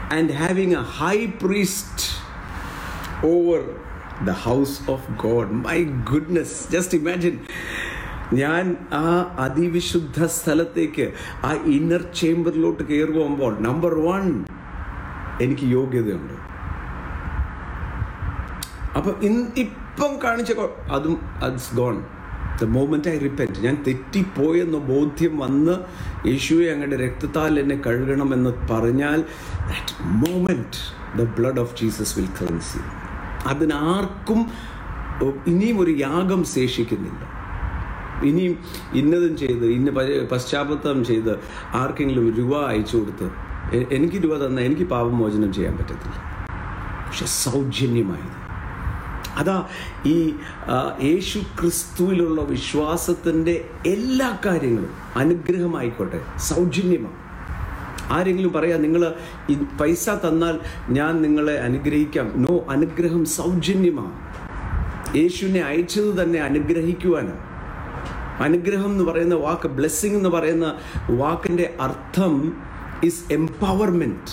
and having a high priest over the house of God. My goodness, just imagine. ഞാൻ ആ അതിവിശുദ്ധ സ്ഥലത്തേക്ക് ആ ഇന്നർ ചേംബറിലോട്ട് കയറുമ്പോൾ നമ്പർ വൺ എനിക്ക് യോഗ്യതയുണ്ട് അപ്പൊ ഇൻ- ഇപ്പം കാണിച്ച കൊ- അതും it's gone the moment I repent ഞാൻ തെറ്റിപ്പോയെന്ന ബോധ്യം വന്ന് യേശുവെ അങ്ങയുടെ രക്തത്താൽ എന്നെ കഴുകണമെന്ന് പറഞ്ഞാൽ that moment the blood of Jesus will cleanse you അതിനാർക്കും ഒ- ഇനിയും ഒരു യാഗം ശേഷിക്കുന്നില്ല ഇനിയും ഇന്നതും ചെയ്ത് ഇന്ന പ- പശ്ചാത്തലം ചെയ്ത് ആർക്കെങ്കിലും രൂപ അയച്ചു കൊടുത്ത് എ- എനിക്ക് രൂപ തന്ന എനിക്ക് പാപമോചനം ചെയ്യാൻ പറ്റത്തില്ല പക്ഷെ സൗജന്യമായത് അതാ ഈ ആ, യേശു ക്രിസ്തുവിലുള്ള വിശ്വാസത്തിൻ്റെ എല്ലാ കാര്യങ്ങളും അനുഗ്രഹമായിക്കോട്ടെ സൗജന്യമാണ് ആരെങ്കിലും പറയാം നിങ്ങൾ പൈസ തന്നാൽ ഞാൻ നിങ്ങളെ അനുഗ്രഹിക്കാം നോ അനുഗ്രഹം സൗജന്യമാണ് യേശുവിനെ അയച്ചത് തന്നെ അനുഗ്രഹിക്കുവാനാണ് അനുഗ്രഹം എന്ന് പറയുന്ന വാക്ക് ബ്ലെസ്സിങ് എന്ന് പറയുന്ന വാക്കിൻ്റെ അർത്ഥം is empowerment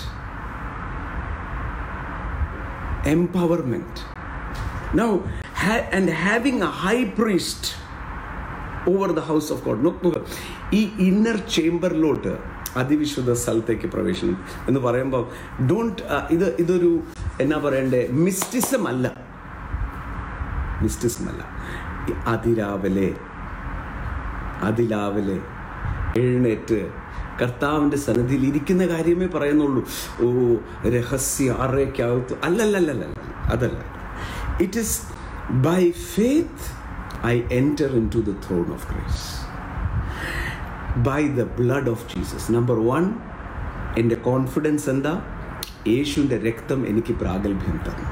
empowerment. Now, ha- and having a high priest over the house of God. നോക്കുക ഈ ഇന്നർ ചേംബറിലോട്ട് അതിവിശുദ്ധ സ്ഥലത്തേക്ക് പ്രവേശനം എന്ന് പറയുമ്പോൾ ഡോണ്ട് ഇത് ഇതൊരു എന്നാ പറയണ്ടേ മിസ്റ്റിസം അല്ല മിസ്റ്റിസം അല്ല ഈ അതിരാവിലെ അതിരാവിലെ എഴുന്നേറ്റ് കർത്താവിൻ്റെ സന്നിധിയിൽ ഇരിക്കുന്ന കാര്യമേ പറയുന്നുള്ളൂ ഓ രഹസ്യ ആറേക്കകത്ത് അല്ലല്ലല്ലല്ല അതല്ല it is by faith I enter into the throne of Christ by the blood of Jesus number one എൻ്റെ കോൺഫിഡൻസ് എന്താ യേശുവിൻ്റെ രക്തം എനിക്ക് പ്രാഗൽഭ്യം തന്നു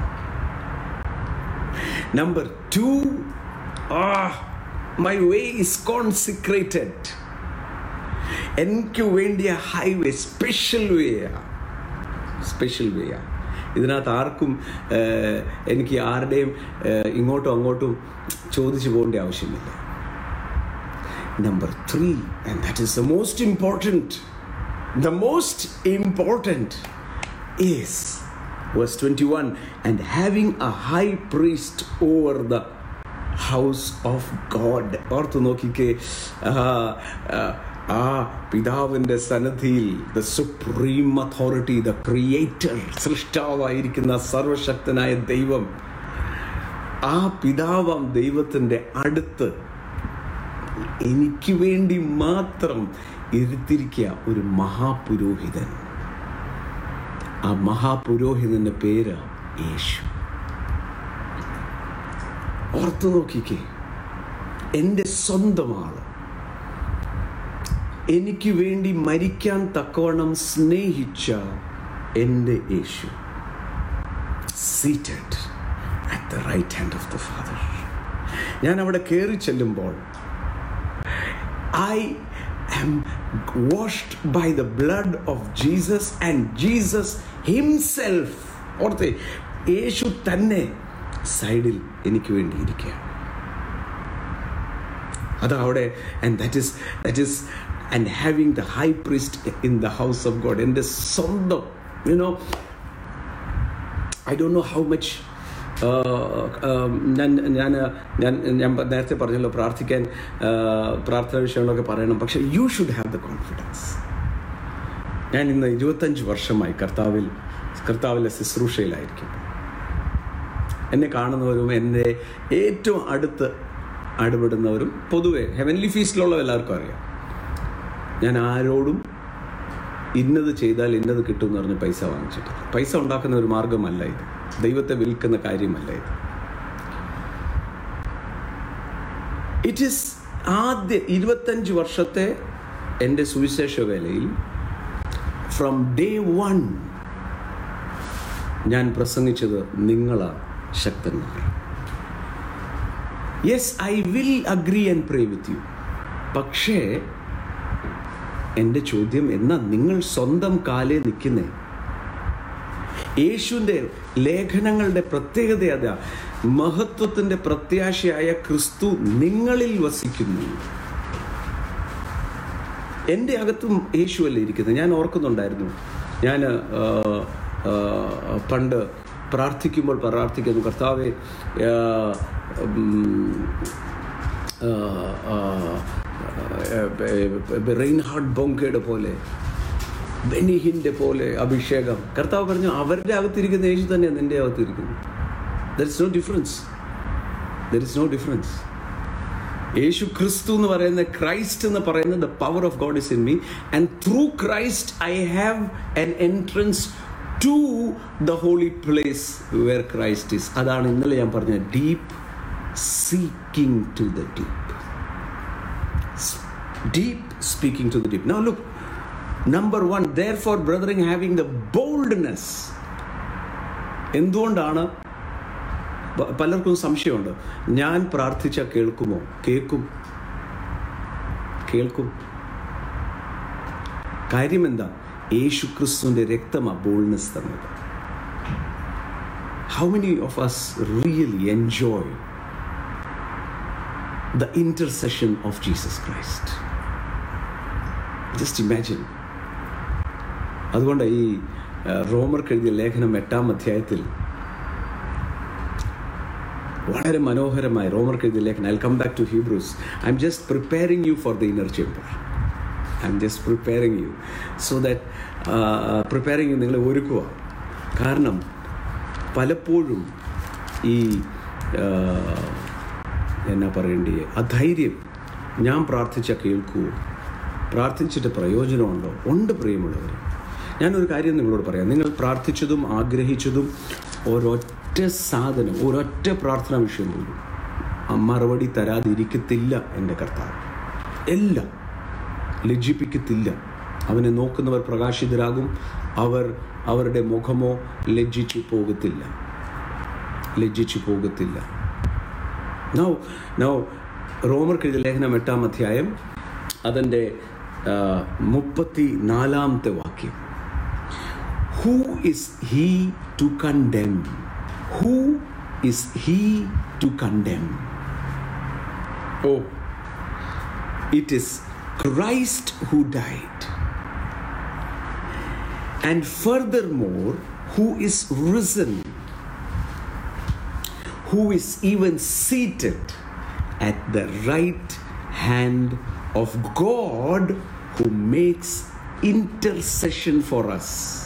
number two my way is consecrated എനിക്ക് വേണ്ടിയ ഹൈവേ സ്പെഷ്യൽ വേയാണ് സ്പെഷ്യൽ വേയാണ് ഇതിനകത്ത് ആർക്കും ഏഹ്, എനിക്ക് ആരുടെയും ഏഹ്, ഇങ്ങോട്ടും അങ്ങോട്ടും ചോദിച്ചു പോകേണ്ട ആവശ്യമില്ല number three and that is the most important the most important is verse twenty one and having a high priest over the house of God ഓർത്ത് നോക്കിക്കേ ആ, ആ, ആ പിതാവിൻ്റെ സന്നദ്ധിയിൽ the supreme authority the creator സൃഷ്ടാവായിരിക്കുന്ന സർവശക്തനായ ദൈവം ആ പിതാവാം ദൈവത്തിൻ്റെ അടുത്ത് എനിക്ക് വേണ്ടി മാത്രം ഇരുത്തിരിക്കുക ഒരു മഹാപുരോഹിതൻ ആ മഹാപുരോഹിതന്റെ പേര് യേശു ഓർത്തു നോക്കിക്കേ എൻ്റെ സ്വന്തം ആള് എനിക്ക് വേണ്ടി മരിക്കാൻ തക്കവണ്ണം സ്നേഹിച്ച എൻ്റെ Yesu seated at the right hand of the father ഞാൻ അവിടെ കയറി ചെല്ലുമ്പോൾ I am washed by the blood of Jesus and Jesus himself ഓർത്തെ യേശു തന്നെ സൈഡിൽ എനിക്ക് വേണ്ടി ഇരിക്കുക അത് അവിടെ and that is that is and having the high priest in the house of God എൻ്റെ സ്വന്തം you know I don't know how much ഞാൻ ഞാൻ ഞാൻ ഞാൻ നേരത്തെ പറഞ്ഞല്ലോ പ്രാർത്ഥിക്കാൻ പ്രാർത്ഥന വിഷയങ്ങളൊക്കെ പറയണം പക്ഷെ you should have the confidence ഞാൻ ഇന്ന് ഇരുപത്തഞ്ച് വർഷമായി കർത്താവിൽ കർത്താവിലെ ശുശ്രൂഷയിലായിരിക്കും എന്നെ കാണുന്നവരും എൻ്റെ ഏറ്റവും അടുത്ത് അടുപെടുന്നവരും പൊതുവെ ഹെവൻലി ഫീസ്റ്റിലുള്ള എല്ലാവർക്കും അറിയാം ഞാൻ ആരോടും ഇന്നത് ചെയ്താൽ ഇന്നത് കിട്ടും എന്ന് പറഞ്ഞ് പൈസ വാങ്ങിച്ചിട്ടില്ല പൈസ ഉണ്ടാക്കുന്ന ഒരു മാർഗമല്ല ഇത് ദൈവത്തെ വിൽക്കുന്ന കാര്യമല്ല ഇത് ഇറ്റ് ഈസ് ആദ്യ ഇരുപത്തഞ്ച് വർഷത്തെ എൻ്റെ സുവിശേഷ വേലയിൽ ഫ്രം ഡേ വൺ ഞാൻ പ്രസംഗിച്ചത് നിങ്ങളാണ് ശക്തന്മാർ yes I will agree and pray with you പക്ഷേ എൻ്റെ ചോദ്യം എന്നാ നിങ്ങൾ സ്വന്തം കാലേ നിൽക്കുന്നേ യേശുവിൻ്റെ ലേഖനങ്ങളുടെ പ്രത്യേകത അതാ മഹത്വത്തിൻ്റെ പ്രത്യാശയായ ക്രിസ്തു നിങ്ങളിൽ വസിക്കുന്നു എൻ്റെ അകത്തും യേശുവല്ലേ ഇരിക്കുന്നത് ഞാൻ ഓർക്കുന്നുണ്ടായിരുന്നു ഞാൻ ആ, പണ്ട് പ്രാർത്ഥിക്കുമ്പോൾ പ്രാർത്ഥിക്കുന്നു കർത്താവെ ആ, ഉം, റെയിൻഹാർഡ് ബോങ്കയുടെ പോലെ ബെനിഹിൻ്റെ പോലെ അഭിഷേകം കർത്താവ് പറഞ്ഞു അവരുടെ അകത്തിരിക്കുന്ന യേശു തന്നെയാണ് നിൻ്റെ അകത്തിരിക്കുന്നത് there is no difference there is no difference Yesu Kristu എന്ന് പറയുന്ന ക്രൈസ്റ്റ് എന്ന് പറയുന്ന the power of God is in me and through Christ I have an entrance to the holy place where Christ is അതാണ് ഇന്നലെ ഞാൻ പറഞ്ഞ deep seeking to the deep deep speaking to the deep. Now, look, number one, therefore, brethren, having the boldness. എന്തുകൊണ്ടാണ് പ- പലർക്കും സംശയമുണ്ട് ഞാൻ പ്രാർത്ഥിച്ച കേൾക്കുമോ കേൾക്കും കേൾക്കും കാര്യം എന്താ യേശു ക്രിസ്തുവിന്റെ രക്തമാ ബോൾനെസ് തന്നത് how many of us really enjoy the intercession of Jesus Christ. Just imagine അതുകൊണ്ട് ഈ ആ, റോമർക്ക് എഴുതിയ ലേഖനം എട്ടാം അധ്യായത്തിൽ വളരെ മനോഹരമായി റോമർക്ക് എഴുതിയ ലേഖനം I come back to Hebrews I'm just preparing you for the inner chamber I'm just preparing you so that preparing you നിങ്ങളെ ഒരുക്കുക കാരണം പലപ്പോഴും ഈ ആ, എന്നാ പറയേണ്ടി അധൈര്യം ഞാൻ പ്രാർത്ഥിച്ച കേൾക്കൂ പ്രാർത്ഥിച്ചിട്ട് പ്രയോജനമുണ്ടോ ഉണ്ട് പ്രിയമുള്ളവർ ഞാനൊരു കാര്യം നിങ്ങളോട് പറയാം നിങ്ങൾ പ്രാർത്ഥിച്ചതും ആഗ്രഹിച്ചതും ഒരൊറ്റ സാധനം ഒരൊറ്റ പ്രാർത്ഥനാ വിഷയം പോലും ആ മറുപടി തരാതിരിക്കത്തില്ല എൻ്റെ കർത്താവ് എല്ലാം ലജ്ജിപ്പിക്കത്തില്ല അവനെ നോക്കുന്നവർ പ്രകാശിതരാകും അവർ അവരുടെ മുഖമോ ലജ്ജിച്ചു പോകത്തില്ല ലജ്ജിച്ചു പോകത്തില്ല നൗ നൗ റോമർക്ക് എഴുതിയ ലേഖനം എട്ടാം അധ്യായം അതിൻ്റെ മുപ്പത്തി നാലാമത്തെ വാക്യം who is he to condemn who is he to condemn oh it is Christ who died and furthermore who is risen who is even seated at the right hand of God who makes intercession for us.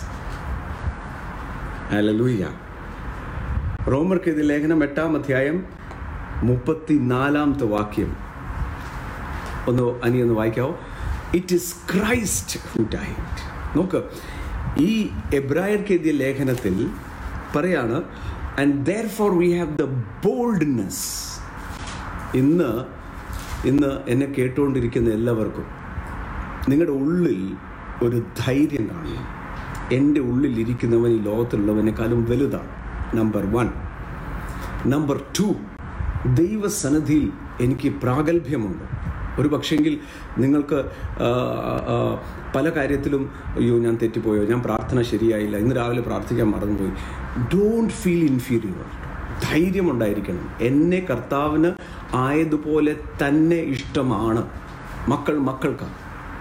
Hallelujah. റോമർക്ക് ഇത് ലേഖനം എട്ടാം അധ്യായം മുപ്പത്തിനാലാമത്തെ വാക്യം ഒന്ന് അനി ഒന്ന് വായിക്കാവോ it is Christ who died നോക്ക് ഈ എബ്രായർക്ക് എഴുതിയ ലേഖനത്തിൽ പറയാണ് and therefore we have the boldness ഇന്ന് ഇന്ന് എന്നെ കേട്ടുകൊണ്ടിരിക്കുന്ന എല്ലാവർക്കും നിങ്ങളുടെ ഉള്ളിൽ ഒരു ധൈര്യം കാണണം എൻ്റെ ഉള്ളിൽ ഇരിക്കുന്നവൻ ഈ ലോകത്തുള്ളവനേക്കാളും വലുതാണ് നമ്പർ വൺ നമ്പർ ടു ദൈവസന്നിധിയിൽ എനിക്ക് പ്രാഗൽഭ്യമുണ്ട് ഒരു പക്ഷെങ്കിൽ നിങ്ങൾക്ക് ആ, ആ, പല കാര്യത്തിലും അയ്യോ ഞാൻ തെറ്റിപ്പോയോ ഞാൻ പ്രാർത്ഥന ശരിയായില്ല ഇന്ന് രാവിലെ പ്രാർത്ഥിക്കാൻ മറന്നുപോയി ഡോണ്ട് ഫീൽ ഇൻഫീരിയർ ധൈര്യമുണ്ടായിരിക്കണം എന്നെ കർത്താവിന് ആയതുപോലെ തന്നെ ഇഷ്ടമാണ് മക്കൾ മക്കൾക്കാണ്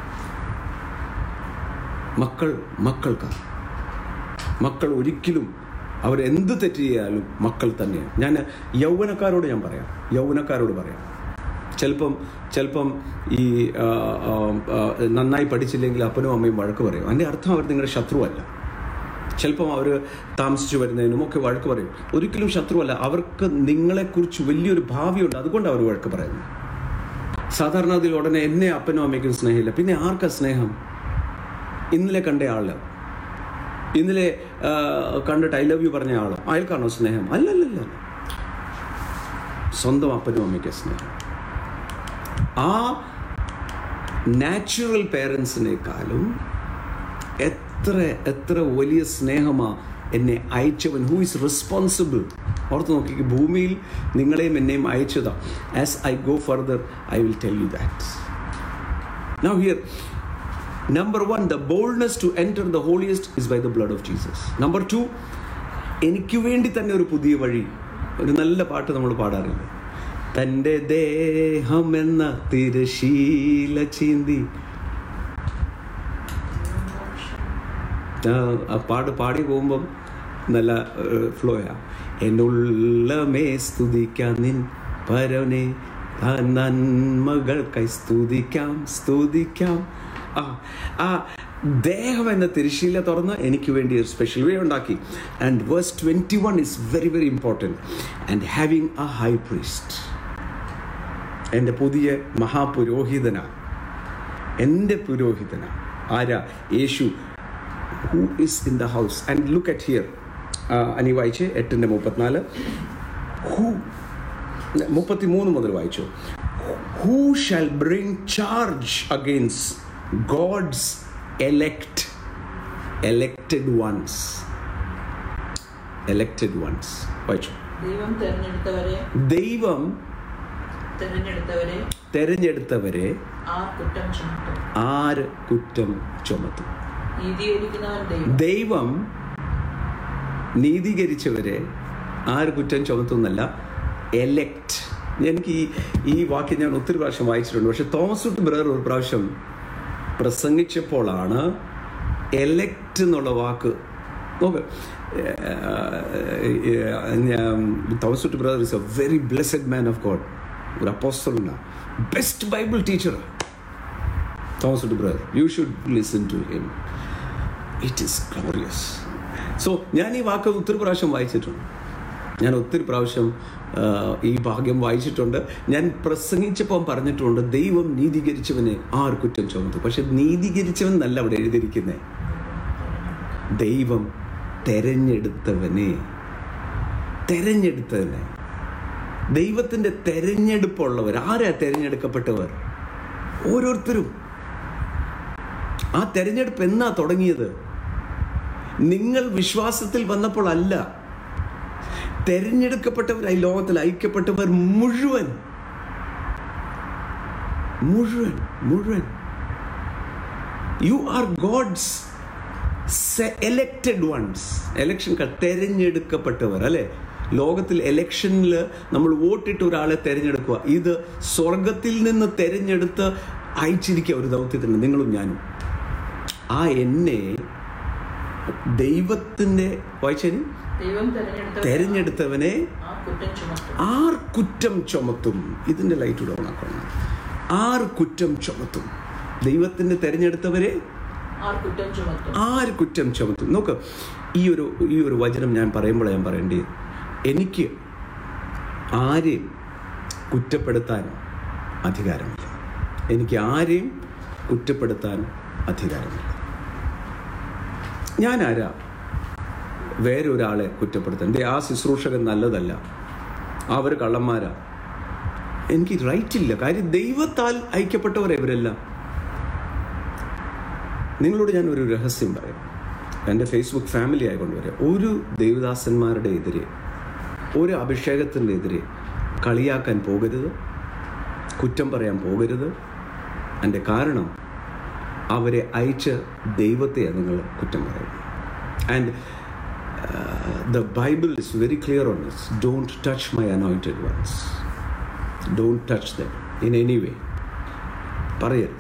മക്കൾ മക്കൾക്കാണ് മക്കൾ ഒരിക്കലും അവരെന്ത് തെറ്റ് ചെയ്യാലും മക്കൾ തന്നെയാണ് ഞാൻ യൗവനക്കാരോട് ഞാൻ പറയാം യൗവനക്കാരോട് പറയാം ചിലപ്പം ചിലപ്പം ഈ ആ, ആ, ആ, നന്നായി പഠിച്ചില്ലെങ്കിൽ അപ്പനും അമ്മയും വഴക്ക് പറയും അതിൻ്റെ അർത്ഥം അവർ നിങ്ങളുടെ ശത്രുവല്ല ചിലപ്പം അവർ താമസിച്ചു വരുന്നതിനും ഒക്കെ വഴക്ക് പറയും ഒരിക്കലും ശത്രുവല്ല അവർക്ക് നിങ്ങളെക്കുറിച്ച് വലിയൊരു ഭാവിയുണ്ട് അതുകൊണ്ട് അവർ വഴക്ക് പറയുന്നു സാധാരണ അതിൽ ഉടനെ എന്നെ അപ്പനും അമ്മയ്ക്കും സ്നേഹമില്ല പിന്നെ ആർക്കാ സ്നേഹം ഇന്നലെ കണ്ട ആള് ഇന്നലെ ആ, കണ്ടിട്ട് ഐ ലവ് യു പറഞ്ഞ ആള് അയാൾക്കാണോ സ്നേഹം അല്ലല്ലല്ല സ്വന്തം അപ്പനും അമ്മയ്ക്ക് സ്നേഹം ആ നാച്ചുറൽ പേരൻസിനേക്കാളും എത്ര എത്ര വലിയ സ്നേഹമാ എന്നെ അയച്ചവൻ ഹൂ ഇസ് റെസ്പോൺസിബിൾ ഓർത്ത് നോക്കി ഭൂമിയിൽ നിങ്ങളെയും എന്നെയും അയച്ചതാ as I go further I will tell you that Now, here, number one, the boldness to enter the holiest is by the blood of Jesus. Number two, എനിക്ക് വേണ്ടി തന്നെ ഒരു പുതിയ വഴി ഒരു നല്ല പാട്ട് നമ്മൾ പാടാറില്ല തൻ്റെ ദേഹം എന്ന തിരശീല ചീന്തി ആ പാട് പാടി പോകുമ്പം നല്ല ഫ്ലോയാ എന്നുള്ളമേ സ്തുതിക്കാം നിൻ പരനെ താൻ നന്മകൾക്കായി സ്തുതിക്കാം സ്തുതിക്കാം ആ ആ ദേഹം എന്ന തിരിശീല തുറന്ന് എനിക്ക് വേണ്ടി ഒരു സ്പെഷ്യൽ വേ ഉണ്ടാക്കി and verse twenty one is very very important and having a high priest എൻ്റെ പുതിയ മഹാപുരോഹിതനാണ് എൻ്റെ പുരോഹിതന ആരാ Yesu who is in the house and look at here Ani വായിച്ച് എട്ടിൻ്റെ മുപ്പത്തിനാല് ഹൂ മുപ്പത്തി മൂന്ന് മുതൽ വായിച്ചു who shall bring charge against God's elect elected ones elected ones വായിച്ചു ദൈവം തെരഞ്ഞെടുത്തവരെ ദൈവം തെരഞ്ഞെടുത്തവരെ തെരഞ്ഞെടുത്തവരെ ആ കുറ്റം ചുമത്തും ആര് കുറ്റം ചുമത്തും നീതീകരിക്കുന്നവൻ ദൈവം ദൈവം നീതീകരിച്ചവരെ ആര് കുറ്റം ചുമത്തുന്നല്ല എലക്ട് എനിക്ക് ഈ ഈ വാക്യം ഞാൻ ഒത്തിരി പ്രാവശ്യം വായിച്ചിട്ടുണ്ട് പക്ഷെ തോമസ് കുട്ടി ബ്രദർ ഒരു പ്രാവശ്യം പ്രസംഗിച്ചപ്പോഴാണ് എലക്ട് എന്നുള്ള വാക്ക് നോക്ക് Thomas Kutty brother is a very blessed man of God ഒരു അപ്പോസ്റ്റലാണ് best Bible teacher Thomas Kutty brother you should listen to him it is glorious so ഞാൻ ഈ വാക്ക് ഒത്തിരി പ്രാവശ്യം വായിച്ചിട്ടുണ്ട് ഞാൻ ഒത്തിരി പ്രാവശ്യം ആ, ഈ ഭാഗ്യം വായിച്ചിട്ടുണ്ട് ഞാൻ പ്രസംഗിച്ചപ്പോൾ പറഞ്ഞിട്ടുണ്ട് ദൈവം നീതീകരിച്ചവനെ ആർ കുറ്റം ചുമത്തു പക്ഷെ നീതീകരിച്ചവൻ എന്നല്ല അവിടെ എഴുതിയിരിക്കുന്നത് ദൈവം തെരഞ്ഞെടുത്തവനെ തെരഞ്ഞെടുത്തവനെ ദൈവത്തിൻ്റെ തെരഞ്ഞെടുപ്പുള്ളവർ ആരാ തെരഞ്ഞെടുക്കപ്പെട്ടവർ ഓരോരുത്തരും ആ തെരഞ്ഞെടുപ്പ് എന്നാ തുടങ്ങിയത് നിങ്ങൾ വിശ്വാസത്തിൽ വന്നപ്പോൾ അല്ല തെരഞ്ഞെടുക്കപ്പെട്ടവരായി ലോകത്തിൽ ഐക്യപ്പെട്ടവർ മുഴുവൻ മുഴുവൻ മുഴുവൻ you are God's elected ones election തെരഞ്ഞെടുക്കപ്പെട്ടവർ അല്ലെ ലോകത്തിൽ എലക്ഷനിൽ നമ്മൾ വോട്ടിട്ട് ഒരാളെ തെരഞ്ഞെടുക്കുക ഇത് സ്വർഗത്തിൽ നിന്ന് തെരഞ്ഞെടുത്ത് അയച്ചിരിക്കുക ഒരു ദൗത്യത്തിന് നിങ്ങളും ഞാനും ആ എന്നെ ദൈവത്തിൻ്റെ വായിച്ചതിന് ദൈവം തെരഞ്ഞെടുത്തവരെ തെരഞ്ഞെടുത്തവനെ ആ കുറ്റം ചുമത്തും ആർ കുറ്റം ചുമത്തും ഇതിൻ്റെ ലൈറ്റ് ഡൗൺ ആക്കണം ആർ കുറ്റം ചുമത്തും ദൈവത്തിൻ്റെ തെരഞ്ഞെടുത്തവരെ ആർ കുറ്റം ചുമത്തും ആര് കുറ്റം ചുമത്തും നോക്ക് ഈ ഒരു ഈ ഒരു വചനം ഞാൻ പറയുമ്പോൾ ഞാൻ പറയേണ്ടി എനിക്ക് ആരെയും കുറ്റപ്പെടുത്താൻ അധികാരമില്ല എനിക്ക് ആരെയും കുറ്റപ്പെടുത്താൻ അധികാരമില്ല ഞാൻ ആരാ വേറെ ഒരാളെ കുറ്റപ്പെടുത്താൻ ദേ ആ ശുശ്രൂഷകൻ നല്ലതല്ല അവർ കള്ളന്മാരാ എനിക്ക് റൈറ്റ് ഇല്ല കാര്യം ദൈവത്താൽ ഐക്യപ്പെട്ടവർ ഇവരെല്ലാം നിങ്ങളോട് ഞാൻ ഒരു രഹസ്യം പറയാം എൻ്റെ ഫേസ്ബുക്ക് ഫാമിലി ആയിക്കൊണ്ട് വരാം ഒരു ദേവദാസന്മാരുടെ എതിരെ ഒരു അഭിഷേകത്തിൻ്റെ എതിരെ കളിയാക്കാൻ പോകരുത് കുറ്റം പറയാൻ പോകരുത് എൻ്റെ കാരണം അവരെ അയച്ച ദൈവത്തെയാണ് നിങ്ങൾ കുറ്റം പറയുന്നത് and the Bible is very clear on this don't touch my anointed ones don't touch them in any way പറയരുത്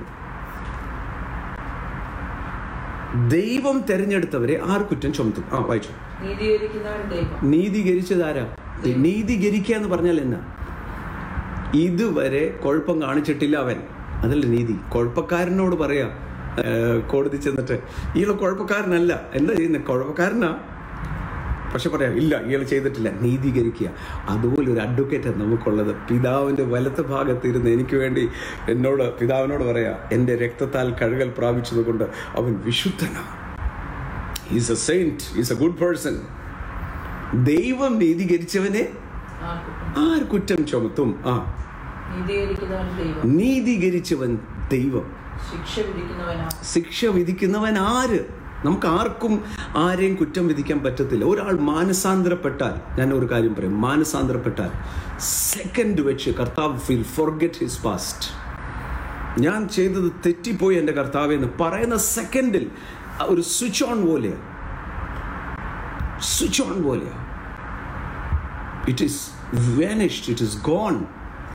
ദൈവം തെരഞ്ഞെടുത്തവരെ ആർ കുറ്റം ചുമത്തും ആ വായിച്ചു നീതീകരിക്കുന്നവൻ ദൈവം നീതീകരിച്ചതാരാ നീതീകരിക്കുക എന്ന് പറഞ്ഞാൽ എന്നാ ഇതുവരെ കുഴപ്പം കാണിച്ചിട്ടില്ല അവൻ അതല്ല നീതി കുഴപ്പക്കാരനോട് പറയാ ഏർ, കോടതി ചെന്നിട്ട് ഇയാൾ കുഴപ്പക്കാരനല്ല എന്താ ചെയ്യുന്നത് കുഴപ്പക്കാരനാ പക്ഷെ പറയാം ഇല്ല ഇയാൾ ചെയ്തിട്ടില്ല നീതീകരിക്കുക അതുപോലെ ഒരു അഡ്വക്കേറ്റ് നമുക്കുള്ളത് പിതാവിൻ്റെ വലത്ത് ഭാഗത്ത് ഇരുന്ന് എനിക്ക് വേണ്ടി എന്നോട് പിതാവിനോട് പറയാ എൻ്റെ രക്തത്താൽ കഴുകൽ പ്രാപിച്ചത് കൊണ്ട് അവൻ വിശുദ്ധനാണ് is a saint is a good person ദൈവം നീതീകരിച്ചവനെ ആർ കുറ്റം ആർ കുറ്റം ചുമത്തും ആ നീതീകരിക്കുന്നവൻ ദൈവം നീതീകരിച്ചവൻ ദൈവം ശിക്ഷ വിധിക്കുന്നവനാ ശിക്ഷ വിധിക്കുന്നവൻ ആര് നമുക്ക് ആർക്കും ആരെയും കുറ്റം വിധിക്കാൻ പറ്റത്തില്ല ഒരാൾ മാനസാന്തരപ്പെട്ടാൽ ഞാൻ ഒരു കാര്യം പറയും മാനസാന്തരപ്പെട്ടാൽ സെക്കൻഡ് വെച്ച് കർത്താവ് ഫീൽ ഫോർഗെറ്റ് ഹിസ് പാസ്റ്റ് ഞാൻ ചെയ്തത് തെറ്റിപ്പോയി എൻ്റെ കർത്താവ് എന്ന് പറയുന്ന സെക്കൻഡിൽ ഒരു സ്വിച്ച് ഓൺ പോലെയാ സ്വിച്ച് ഓൺ പോലെയാ it is vanished it is gone